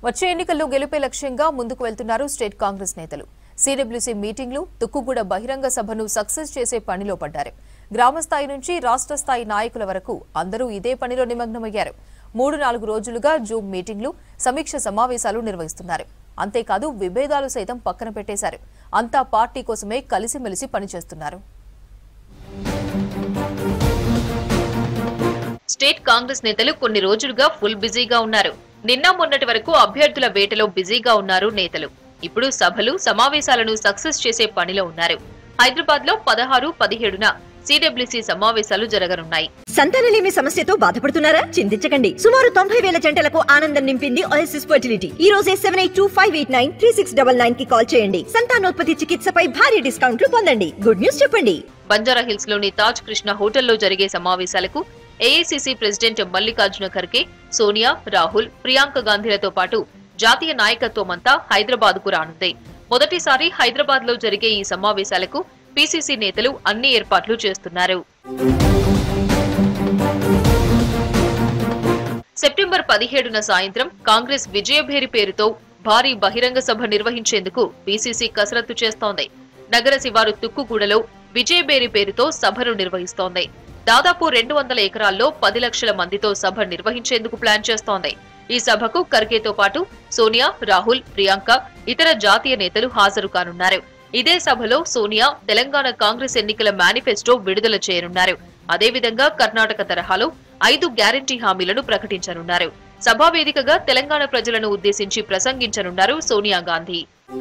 వచ్చే ఎన్నికల్లో గెలుపే లక్ష్యంగా ముందుకు వెళ్తున్నారు స్టేట్ కాంగ్రెస్ నేతలు సీడబ్ల్యూసీ మీటింగ్లు తుక్కుగూడ బహిరంగ సభను సక్సెస్ చేసే పనిలో పడ్డారు గ్రామ స్థాయి నుంచి రాష్ట్ర స్థాయి నాయకుల వరకు అందరూ ఇదే పనిలో నిమగ్నమయ్యారు మూడు నాలుగు రోజులుగా జూమ్ మీటింగ్లు సమీక్ష సమావేశాలు నిర్వహిస్తున్నారు అంతేకాదు విభేదాలు సైతం పక్కన పెట్టేశారు అంతా పార్టీ కోసమే కలిసిమెలిసి పనిచేస్తున్నారు స్టేట్ కాంగ్రెస్ నేతలు కొన్ని రోజులుగా ఫుల్ బిజీగా ఉన్నారు నిన్న మొన్నటి వరకు అభ్యర్థుల వేటలో బిజీగా ఉన్నారు నేతలు ఇప్పుడు సభలు సమావేశాలను సక్సెస్ చేసే పనిలో ఉన్నారు హైదరాబాద్ లో పదహారు పదిహేడున సిడబ్ల్యూసీ సమావేశాలు జరగనున్నాయి సంతానలేమి సమస్యతో బాధపడుతున్నారా చింతించకండి సుమారు తొంభై వేల జంటలకు ఆనందం నింపింది ఓఎస్ఎస్ ఫర్టిలిటీ ఈ రోజే seven eight two five eight nine three six double nine కి కాల్ చేయండి సంతానోత్పత్తి చికిత్సపై భారీ డిస్కౌంట్లు పొందండి గుడ్ న్యూస్ చెప్పండి బంజారా హిల్స్ లోని తాజ్ కృష్ణ హోటల్లో జరిగే సమావేశాలకు ఏఐసిసి ప్రెసిడెంట్ మల్లికార్జున ఖర్గే సోనియా రాహుల్ ప్రియాంక గాంధీలతో పాటు జాతీయ నాయకత్వమంతా హైదరాబాద్ కు రానుంది మొదటిసారి హైదరాబాద్ లో జరిగే ఈ సమావేశాలకు పిసిసి నేతలు అన్ని ఏర్పాట్లు చేస్తున్నారు సెప్టెంబర్ పదిహేడున సాయంత్రం కాంగ్రెస్ విజయభేరి పేరుతో భారీ బహిరంగ సభ నిర్వహించేందుకు పిసిసి కసరత్తు చేస్తోంది నగర శివారు తుక్కుగూడలో విజయబేరి పేరుతో సభను నిర్వహిస్తోంది దాదాపు రెండు వందల ఎకరాల్లో పది లక్షల మందితో సభ నిర్వహించేందుకు ప్లాన్ చేస్తోంది ఈ సభకు ఖర్గేతో పాటు సోనియా రాహుల్ ప్రియాంక ఇతర జాతీయ నేతలు హాజరు కానున్నారు ఇదే సభలో సోనియా తెలంగాణ కాంగ్రెస్ ఎన్నికల మేనిఫెస్టో విడుదల చేయనున్నారు అదేవిధంగా కర్ణాటక తరహాలో ఐదు గ్యారంటీ హామీలను ప్రకటించనున్నారు సభా వేదికగా తెలంగాణ ప్రజలను ఉద్దేశించి ప్రసంగించనున్నారు సోనియా గాంధీ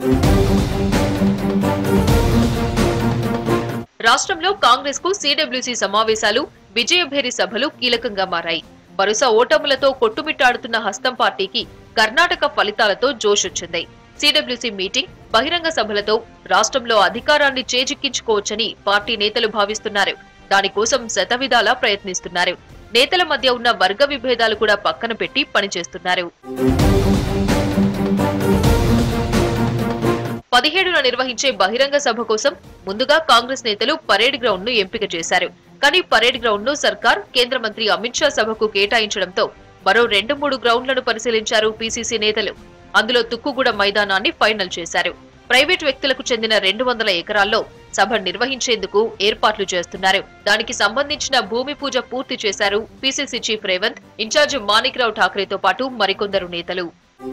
రాష్ట్రంలో కాంగ్రెస్ కు సిడబ్ల్యూసీ సమావేశాలు విజయభేరి సభలు కీలకంగా మారాయి వరుస ఓటములతో కొట్టుమిట్టాడుతున్న హస్తం పార్టీకి కర్ణాటక ఫలితాలతో జోషొచ్చింది సిడబ్ల్యూసీ మీటింగ్ బహిరంగ సభలతో రాష్ట్రంలో అధికారాన్ని చేజిక్కించుకోవచ్చని పార్టీ నేతలు భావిస్తున్నారు దానికోసం శతవిధాలా ప్రయత్నిస్తున్నారు నేతల మధ్య ఉన్న వర్గ విభేదాలు కూడా పక్కన పెట్టి పనిచేస్తున్నారు పదిహేడున నిర్వహించే బహిరంగ సభ కోసం ముందుగా కాంగ్రెస్ నేతలు పరేడ్ గ్రౌండ్ ను ఎంపిక చేశారు కానీ పరేడ్ గ్రౌండ్ ను సర్కార్ కేంద్ర మంత్రి అమిత్ షా సభకు కేటాయించడంతో మరో రెండు మూడు గ్రౌండ్లను పరిశీలించారు పీసీసీ నేతలు అందులో తుక్కుగూడ మైదానాన్ని ఫైనల్ చేశారు ప్రైవేట్ వ్యక్తులకు చెందిన రెండు వందల ఎకరాల్లో సభ నిర్వహించేందుకు ఏర్పాట్లు చేస్తున్నారు దానికి సంబంధించిన భూమి పూజ పూర్తి చేశారు PCC chief Revanth incharge Manikrao ఠాక్రేతో పాటు మరికొందరు నేతలు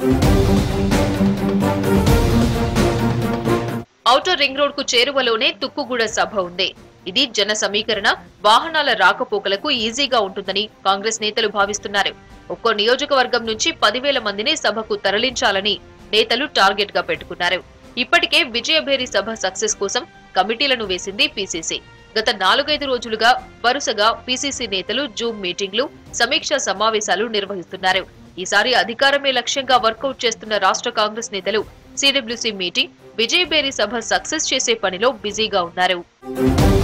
ఔటర్ రింగ్ రోడ్ కు చేరువలోనే తుక్కుగూడ సభ ఉంది ఇది జన సమీకరణ వాహనాల రాకపోకలకు ఈజీగా ఉంటుందని కాంగ్రెస్ నేతలు భావిస్తున్నారు ఒక్కో నియోజకవర్గం నుంచి పదివేల మందిని సభకు తరలించాలని నేతలు టార్గెట్ గా పెట్టుకున్నారు ఇప్పటికే విజయభేరి సభ సక్సెస్ కోసం కమిటీలను వేసింది పీసీసీ గత నాలుగైదు రోజులుగా వరుసగా పీసీసీ నేతలు జూమ్ మీటింగ్లు సమీక్షా సమావేశాలు నిర్వహిస్తున్నారు ఈసారి అధికారమే లక్ష్యంగా వర్కౌట్ చేస్తున్న రాష్ట్ర కాంగ్రెస్ నేతలు సిడబ్ల్యూసీ మీటింగ్ విజయబేరి సభ సక్సెస్ చేసే పనిలో బిజీగా ఉన్నారు